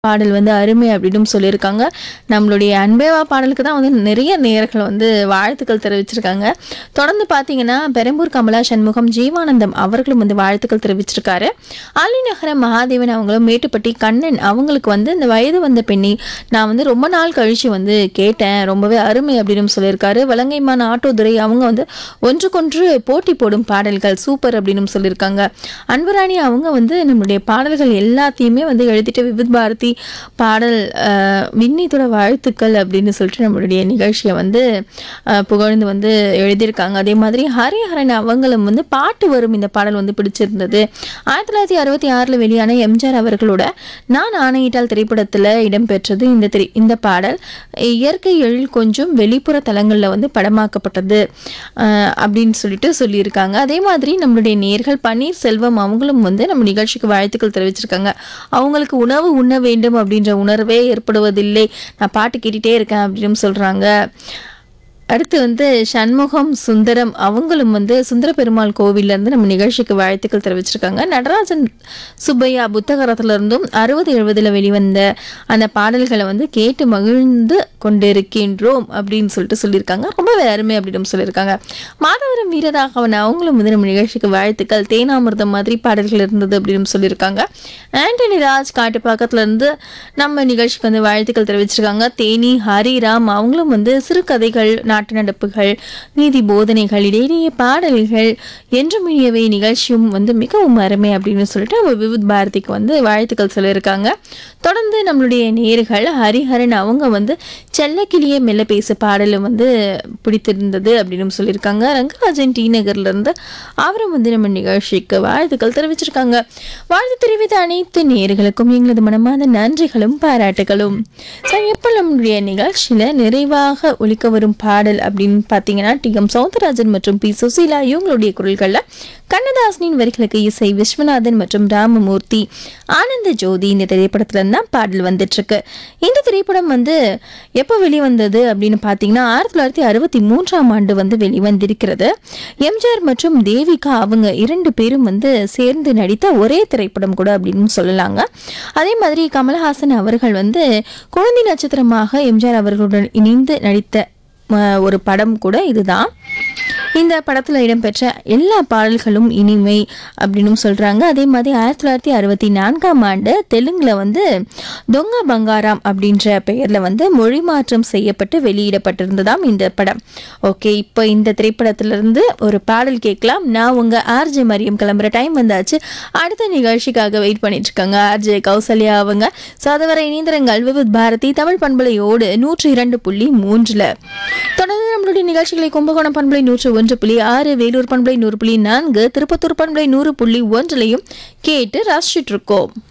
பாடல் வந்து அருமை அப்படின்னு சொல்லியிருக்காங்க நம்மளுடைய அன்பேவா பாடலுக்கு தான் வந்து நிறைய நேயர்கள் வந்து வாழ்த்துக்கள் தெரிவிச்சிருக்காங்க தொடர்ந்து பார்த்தீங்கன்னா பெரம்பூர் கமலா சண்முகம் ஜீவானந்தம் அவர்களும் வந்து வாழ்த்துக்கள் தெரிவிச்சிருக்காரு அலிநகர மகாதேவன் அவங்களும் மேட்டுப்பட்டி கண்ணன் அவங்களுக்கு வந்து இந்த வயது வந்த பெண்ணி நான் வந்து ரொம்ப நாள் கழிச்சு வந்து கேட்டேன் ரொம்பவே அருமை அப்படின்னு சொல்லியிருக்காரு வலங்கைமான் ஆட்டோதுரை அவங்க வந்து ஒன்றுக்கொன்று போட்டி போடும் பாடல்கள் சூப்பர் அப்படின்னு சொல்லியிருக்காங்க அன்பராணி அவங்க வந்து நம்மளுடைய பாடல்கள் எல்லாத்தையுமே வந்து எழுதிட்டு விவித் பாரதி பாடல் அஹ், விண்ணீத்தோட வாழ்த்துக்கள் அப்படின்னு சொல்லிட்டு நம்மளுடைய நிகழ்ச்சியை வந்து அஹ், புகழ்ந்து வந்து எழுதியிருக்காங்க அதே மாதிரி ஹரிஹரன் அவங்களும் வந்து பாட்டு வரும் இந்த பாடல் வந்து பிடிச்சிருந்தது ஆயிரத்தி தொள்ளாயிரத்தி அறுபத்தி ஆறில் வெளியான எம்ஜிஆர் அவர்களோட நான் ஆணையிட்டால் திரைப்படத்தில் இடம்பெற்றது இந்த திரை இந்த பாடல் இயற்கை எழில் கொஞ்சம் வெளிப்புற தலங்களில் வந்து படமாக்கப்பட்டது அஹ், அப்படின்னு சொல்லிட்டு சொல்லியிருக்காங்க அதே மாதிரி நம்மளுடைய நேர்கள் பன்னீர் செல்வம் அவங்களும் வந்து நம்ம நிகழ்ச்சிக்கு வாழ்த்துக்கள் தெரிவிச்சிருக்காங்க அவங்களுக்கு உணவு உண்ண வேண்டும் அப்படின்ற உணர்வே ஏற்படுவதில்லை நான் பாட்டு கேட்டுட்டே இருக்கேன் அப்படின்னு சொல்றாங்க அடுத்து வந்து சண்முகம் சுந்தரம் அவங்களும் வந்து சுந்தர பெருமாள் கோவில்ல இருந்து நம்ம நிகழ்ச்சிக்கு வாழ்த்துக்கள் தெரிவிச்சிருக்காங்க நடராஜன் சுப்பையா புத்தகரத்துல இருந்தும் அறுபது எழுபதுல வெளிவந்த அந்த பாடல்களை வந்து கேட்டு மகிழ்ந்து கொண்டிருக்கின்றோம் அப்படின்னு சொல்லிட்டு சொல்லியிருக்காங்க ரொம்பவே அருமை அப்படின்னு சொல்லியிருக்காங்க மாதவரம் வீரராகவன் அவங்களும் வந்து நம்ம நிகழ்ச்சிக்கு வாழ்த்துக்கள் தேனாமிர்தம் மாதிரி பாடல்கள் இருந்தது அப்படின்னு சொல்லியிருக்காங்க ஆண்டனி ராஜ் காட்டுப்பாக்கத்துல இருந்து நம்ம நிகழ்ச்சிக்கு வந்து வாழ்த்துக்கள் தெரிவிச்சிருக்காங்க தேனி ஹரிராம் அவங்களும் வந்து சிறுகதைகள் நாட்டு நடப்புகள் நீதி போதனைகள் இடையிடையே பாடல்கள் என்றும் இனியவை நிகழ்ச்சியும் வந்து மிகவும் அருமை அப்படின்னு சொல்லிட்டு நம்ம விவித் பாரதிக்கு வந்து வாழ்த்துக்கள் சொல்லியிருக்காங்க தொடர்ந்து நம்மளுடைய நேர்கள் ஹரிஹரன் அவங்க வந்து செல்லக்கிளியே மெல்ல பேச பாடலும் வந்து பிடித்திருந்தது அப்படின்னு சொல்லியிருக்காங்க ரங்கராஜன் டி நகர்ல இருந்து அவரும் வந்து நம்ம நிகழ்ச்சிக்கு வாழ்த்துக்கள் தெரிவிச்சிருக்காங்க வாழ்த்து தெரிவித்த அனைத்து நேர்களுக்கும் எங்களது மனமார்ந்த நன்றிகளும் பாராட்டுகளும் சரி எப்போ நம்மளுடைய நிகழ்ச்சியில நிறைவாக ஒலிக்க வரும் பாடல் அப்படின்னு பார்த்தீங்கன்னா டி எம் சௌந்தரராஜன் மற்றும் பி சுசீலா இவங்களுடைய குரல்களில் கண்ணதாசனின் வரிகளுக்கு இசை விஸ்வநாதன் மற்றும் ராமமூர்த்தி ஆனந்த ஜோதி இந்த திரைப்படத்துல இருந்து தான் பாடல் வந்துட்டு இருக்கு இந்த திரைப்படம் வந்து எப்போ வெளிவந்தது அப்படின்னு பார்த்தீங்கன்னா ஆயிரத்தி தொள்ளாயிரத்தி அறுபத்தி மூன்றாம் ஆண்டு வந்து வெளிவந்திருக்கிறது எம்ஜிஆர் மற்றும் தேவிகா அவங்க இரண்டு பேரும் வந்து சேர்ந்து நடித்த ஒரே திரைப்படம் கூட அப்படின்னு சொல்லலாங்க அதே மாதிரி கமலஹாசன் அவர்கள் வந்து குழந்தை நட்சத்திரமாக எம்ஜிஆர் அவர்களுடன் இணைந்து நடித்த அஹ், ஒரு படம் கூட இதுதான் இந்த படத்தில் இடம்பெற்ற எல்லா பாடல்களும் இனிமை அப்படின்னு சொல்கிறாங்க அதே மாதிரி ஆயிரத்தி தொள்ளாயிரத்தி அறுபத்தி நான்காம் ஆண்டு தெலுங்கில் வந்து தொங்க பங்காராம் அப்படின்ற பெயரில் வந்து மொழி மாற்றம் செய்யப்பட்டு வெளியிடப்பட்டிருந்ததாம் இந்த படம் ஓகே இப்போ இந்த திரைப்படத்திலிருந்து ஒரு பாடல் கேட்கலாம் நான் உங்கள் ஆர்ஜே மரியம் கிளம்புற டைம் வந்தாச்சு அடுத்த நிகழ்ச்சிக்காக வெயிட் பண்ணிட்டு இருக்காங்க ஆர்ஜே கௌசல்யா அவங்க ஸோ அதுவரை இணைந்திருங்கள் விவித் பாரதி தமிழ் பண்பலையோடு நூற்றி இரண்டு புள்ளி மூன்றில் தொடர்ந்து நம்மளுடைய நிகழ்ச்சிகளை கும்பகோணம் பண்பலை நூற்று ஒன்று புள்ளி ஆறு வேலூர் பண்பலை நூறு புள்ளி நான்கு திருப்பத்தூர் பண்பலை நூறு புள்ளி ஒன்றிலையும் கேட்டு ரசிச்சுட்டு இருக்கோம்